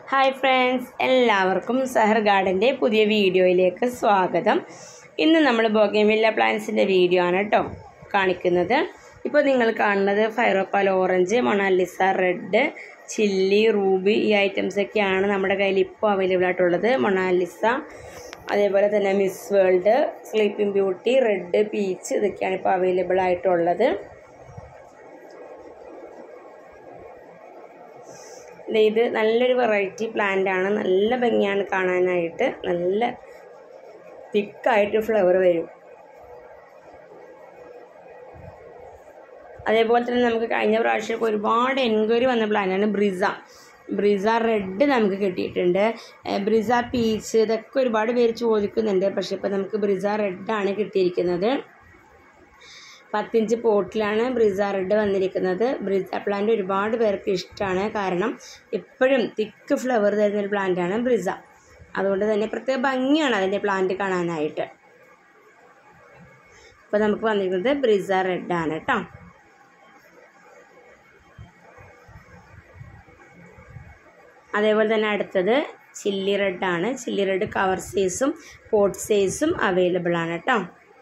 hi friends എല്ലാവർക്കും സഹർ ഗാർഡൻ്റെ പുതിയ വീഡിയോയിലേക്ക് സ്വാഗതം ഇന്ന് നമ്മൾ ബോഗേമില്ല പ്ലാന്റ്സിൻ്റെ വീഡിയോ ആണ് കേട്ടോ കാണിക്കുന്നത് ഇപ്പോൾ നിങ്ങൾ കാണുന്നത് fire opal orange Mona Lisa red chilli ruby ഈ ഐറ്റംസ് ഒക്കെയാണ് നമ്മുടെ കയ്യിൽ ഇപ്പോൾ അവൈലബിൾ ആയിട്ടുള്ളത് മൊണാലിസ അതേപോലെ തന്നെ Miss World sleeping beauty red peach ഇതൊക്കെയാണ് ഇപ്പോൾ അവൈലബിൾ ആയിട്ടുള്ളത് ദേ ഇത് നല്ലൊരു വെറൈറ്റി പ്ലാന്റ് ആണ് നല്ല ഭംഗിയാണ് കാണാനായിട്ട് നല്ല തിക്കായിട്ട് ഫ്ലവർ വരും അതേപോലെ തന്നെ നമുക്ക് കഴിഞ്ഞ പ്രാവശ്യം ഒരുപാട് എൻക്വയറി വന്ന പ്ലാന്റാണ് ബ്രിസ ബ്രിസ റെഡ് നമുക്ക് കിട്ടിയിട്ടുണ്ട് ഏഹ് ബ്രിസ പീച്ച് ഇതൊക്കെ ഒരുപാട് പേര് ചോദിക്കുന്നുണ്ട് പക്ഷേ ഇപ്പോൾ നമുക്ക് ബ്രിസ റെഡാണ് കിട്ടിയിരിക്കുന്നത് പത്തിഞ്ച് പോട്ടിലാണ് ബ്രിസ റെഡ് വന്നിരിക്കുന്നത് ബ്രിസ പ്ലാന്റ് ഒരുപാട് പേർക്ക് ഇഷ്ടമാണ് കാരണം എപ്പോഴും തിക്ക് ഫ്ലവർ തരുന്ന ഒരു പ്ലാന്റാണ് ബ്രിസ അതുകൊണ്ട് തന്നെ പ്രത്യേക ഭംഗിയാണ് അതിൻ്റെ പ്ലാന്റ് കാണാനായിട്ട് ഇപ്പോൾ നമുക്ക് വന്നിരിക്കുന്നത് ബ്രിസ റെഡാണ് കേട്ടോ അതേപോലെ തന്നെ അടുത്തത് ചില്ലി റെഡാണ് ചില്ലി റെഡ് കവർ സൈസും പോട്ട് സൈസും അവൈലബിൾ ആണ് കേട്ടോ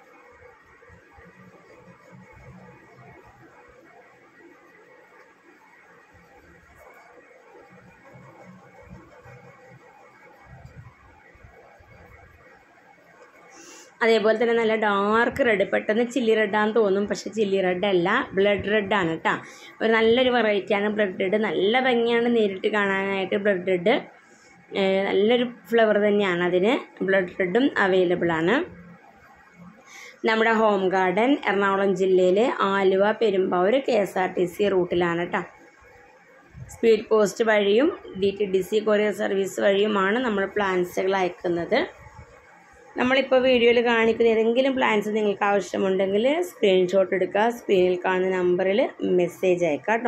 അതേപോലെ തന്നെ നല്ല ഡാർക്ക് റെഡ് പെട്ടെന്ന് ചില്ലി റെഡാന്ന് തോന്നും പക്ഷെ ചില്ലി റെഡ് അല്ല ബ്ലഡ് റെഡാണ് കേട്ടോ ഒരു നല്ലൊരു വെറൈറ്റിയാണ് ബ്ലഡ് റെഡ് നല്ല ഭംഗിയാണ് നേരിട്ട് കാണാനായിട്ട് ബ്ലഡ് റെഡ് നല്ലൊരു ഫ്ലവർ തന്നെയാണ് അതിന് ബ്ലഡ് റെഡും അവൈലബിൾ ആണ് നമ്മുടെ ഹോം ഗാർഡൻ എറണാകുളം ജില്ലയിലെ Aluva Perumbavoor K S R T C റൂട്ടിലാണ് കേട്ടോ സ്പീഡ് പോസ്റ്റ് വഴിയും D T D C courier service വഴിയുമാണ് നമ്മൾ പ്ലാൻസുകൾ അയക്കുന്നത് നമ്മളിപ്പോൾ വീഡിയോയിൽ കാണിക്കുന്ന ഏതെങ്കിലും പ്ലാൻസ് നിങ്ങൾക്ക് ആവശ്യമുണ്ടെങ്കിൽ സ്ക്രീൻഷോട്ട് എടുക്കുക സ്ക്രീനിൽ കാണുന്ന നമ്പറിൽ മെസ്സേജ് അയക്കുക കേട്ടോ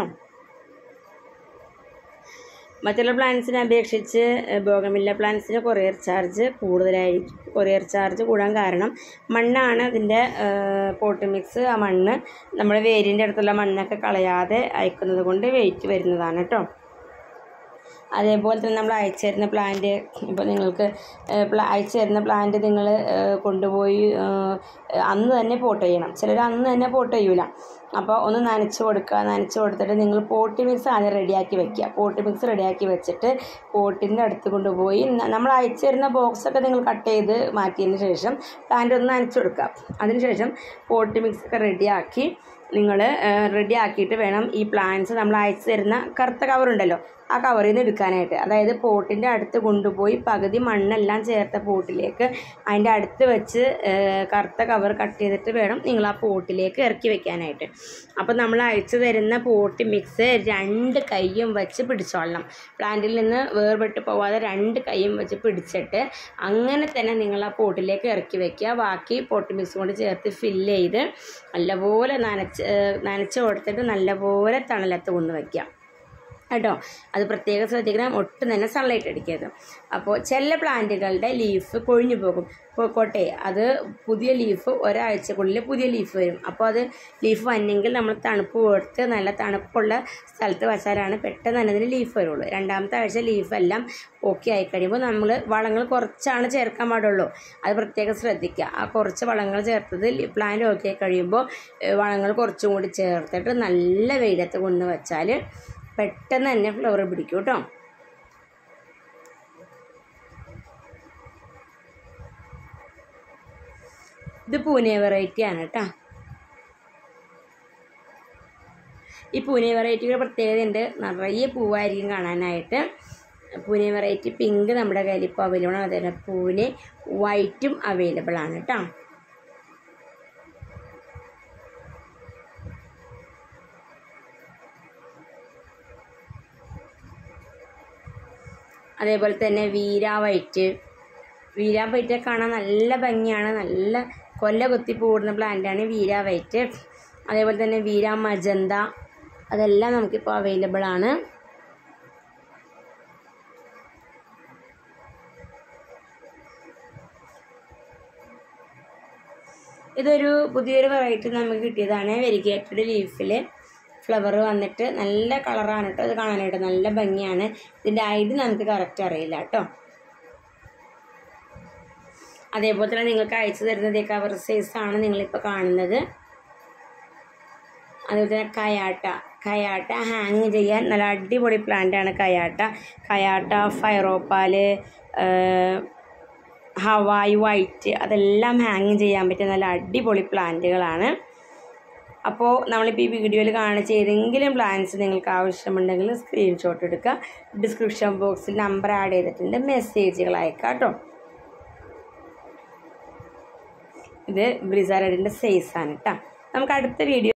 മറ്റുള്ള പ്ലാൻസിനെ അപേക്ഷിച്ച് ബോഗമില്ല പ്ലാൻസിന് കൊറിയർ ചാർജ് കൂടുതലായിരിക്കും കൊറിയർ ചാർജ് കൂടാൻ കാരണം മണ്ണാണ് അതിൻ്റെ പോട്ട് മിക്സ് ആ മണ്ണ് നമ്മൾ വേരിൻ്റെ അടുത്തുള്ള മണ്ണൊക്കെ കളയാതെ അയക്കുന്നത് കൊണ്ട് വെയിറ്റ് വരുന്നതാണ് കേട്ടോ അതേപോലെ തന്നെ നമ്മൾ അയച്ചു തരുന്ന പ്ലാന്റ് ഇപ്പോൾ നിങ്ങൾക്ക് അയച്ചു തരുന്ന പ്ലാന്റ് നിങ്ങൾ കൊണ്ടുപോയി അന്ന് തന്നെ പോട്ട് ചെയ്യണം ചിലർ അന്ന് തന്നെ പോട്ട് ചെയ്യൂല അപ്പോൾ ഒന്ന് നനച്ച് കൊടുക്കുക നനച്ച് കൊടുത്തിട്ട് നിങ്ങൾ പോട്ടി മിക്സ് ആദ്യം റെഡിയാക്കി വെക്കുക പോട്ടി മിക്സ് റെഡിയാക്കി വെച്ചിട്ട് പോട്ടിൻ്റെ അടുത്ത് കൊണ്ടുപോയി നമ്മൾ അയച്ചു തരുന്ന ബോക്സൊക്കെ നിങ്ങൾ കട്ട് ചെയ്ത് മാറ്റിയതിന് ശേഷം പ്ലാന്റ് ഒന്ന് നനച്ച് കൊടുക്കുക അതിനുശേഷം പോട്ടി മിക്സ് ഒക്കെ റെഡിയാക്കി നിങ്ങൾ റെഡി ആക്കിയിട്ട് വേണം ഈ പ്ലാന്റ്സ് നമ്മൾ അയച്ചു തരുന്ന കറുത്ത കവറുണ്ടല്ലോ ആ കവറിൽ നിന്ന് എടുക്കാനായിട്ട് അതായത് പോട്ടിൻ്റെ അടുത്ത് കൊണ്ടുപോയി പകുതി മണ്ണെല്ലാം ചേർത്ത പോട്ടിലേക്ക് അതിൻ്റെ അടുത്ത് വെച്ച് കറുത്ത കവർ കട്ട് ചെയ്തിട്ട് വേണം നിങ്ങൾ ആ പോട്ടിലേക്ക് ഇറക്കി വെക്കാനായിട്ട് അപ്പോൾ നമ്മൾ അയച്ചു തരുന്ന പോട്ട് മിക്സ് രണ്ട് കൈയും വെച്ച് പിടിച്ചോളണം പ്ലാന്റിൽ നിന്ന് വേർപെട്ട് പോവാതെ രണ്ട് കൈയും വെച്ച് പിടിച്ചിട്ട് അങ്ങനെ തന്നെ നിങ്ങൾ ആ പോട്ടിലേക്ക് ഇറക്കി വെക്കുക ബാക്കി പോട്ട് മിക്സ് കൊണ്ട് ചേർത്ത് ഫില്ല് ചെയ്ത് നല്ലപോലെ നനച്ച് നനച്ച് കൊടുത്തിട്ട് നല്ലപോലെ തണലത്ത് കൊണ്ട് വയ്ക്കുക കേട്ടോ അത് പ്രത്യേകം ശ്രദ്ധിക്കണം ഒട്ടും തന്നെ സൺലൈറ്റ് അടിക്കരുത് അപ്പോൾ ചില പ്ലാന്റുകളുടെ ലീഫ് കൊഴിഞ്ഞു പോകും പോയിക്കോട്ടെ അത് പുതിയ ലീഫ് ഒരാഴ്ചക്കുള്ളിൽ പുതിയ ലീഫ് വരും അപ്പോൾ അത് ലീഫ് വന്നെങ്കിൽ നമ്മൾ തണുപ്പ് കൊടുത്ത് നല്ല തണുപ്പുള്ള സ്ഥലത്ത് വെച്ചാലാണ് പെട്ടെന്ന് തന്നെ അതിന് ലീഫ് വരുള്ളൂ രണ്ടാമത്തെ ആഴ്ച ലീഫെല്ലാം ഓക്കെ ആയി കഴിയുമ്പോൾ നമ്മൾ വളങ്ങൾ കുറച്ചാണ് ചേർക്കാൻ പാടുള്ളൂ അത് പ്രത്യേകം ശ്രദ്ധിക്കുക ആ കുറച്ച് വളങ്ങൾ ചേർത്തത് പ്ലാന്റ് ഓക്കെ ആയി കഴിയുമ്പോൾ വളങ്ങൾ കുറച്ചും കൂടി ചേർത്തിട്ട് നല്ല വെയിലത്ത് കൊണ്ട് വെച്ചാൽ പെട്ടെന്ന് തന്നെ ഫ്ലവർ പിടിക്കും കേട്ടോ ഇത് പൂനെ വെറൈറ്റി ആണ് കേട്ടോ ഈ പൂനെ വെറൈറ്റിയുടെ പ്രത്യേകതയുണ്ട് നിറയെ പൂവായിരിക്കും കാണാനായിട്ട് പൂനെ വെറൈറ്റി പിങ്ക് നമ്മുടെ കയ്യിൽ ഇപ്പോൾ അവൈലബിൾ ആണ് അതുപോലെ പൂനെ വൈറ്റും അവൈലബിൾ ആണ് കേട്ടോ അതേപോലെ തന്നെ വീര വൈറ്റ് വീര വൈറ്റ് കാണാൻ നല്ല ഭംഗിയാണ് നല്ല കൊല്ല കുത്തി പൂടുന്ന പ്ലാന്റാണ് വീര വൈറ്റ് അതേപോലെ തന്നെ വീര മജന്ത അതെല്ലാം നമുക്കിപ്പോൾ അവൈലബിൾ ആണ് ഇതൊരു പുതിയൊരു വെറൈറ്റി നമുക്ക് കിട്ടിയതാണ് വെരിഗേറ്റഡ് ലീഫിൽ ഫ്ലവർ വന്നിട്ട് നല്ല കളറാണ് കേട്ടോ ഇത് കാണാനായിട്ട് നല്ല ഭംഗിയാണ് ഇതിൻ്റെ ഐഡി നമുക്ക് കറക്റ്റ് അറിയില്ല കേട്ടോ അതേപോലെ തന്നെ നിങ്ങൾക്ക് അയച്ചു തരുന്നത് കവർ സൈസാണ് നിങ്ങളിപ്പോൾ കാണുന്നത് അതുപോലെ തന്നെ കയാട്ട കയാട്ട ഹാങ് ചെയ്യാൻ നല്ല അടിപൊളി പ്ലാന്റാണ് കയാട്ട കയാട്ട ഫൈറോപ്പാല് ഹവായ് വൈറ്റ് അതെല്ലാം ഹാങ് ചെയ്യാൻ പറ്റിയ നല്ല അടിപൊളി പ്ലാന്റുകളാണ് അപ്പോൾ നമ്മളിപ്പോൾ ഈ വീഡിയോയിൽ കാണിച്ച ഏതെങ്കിലും പ്ലാൻസ് നിങ്ങൾക്ക് ആവശ്യമുണ്ടെങ്കിൽ സ്ക്രീൻഷോട്ട് എടുക്കുക ഡിസ്ക്രിപ്ഷൻ ബോക്സിൽ നമ്പർ ആഡ് ചെയ്തിട്ടുണ്ട് മെസ്സേജുകൾ അയക്കാം കേട്ടോ ഇത് ബ്രിസാറഡിൻ്റെ സൈസാണ് കേട്ടോ നമുക്ക് അടുത്ത വീഡിയോ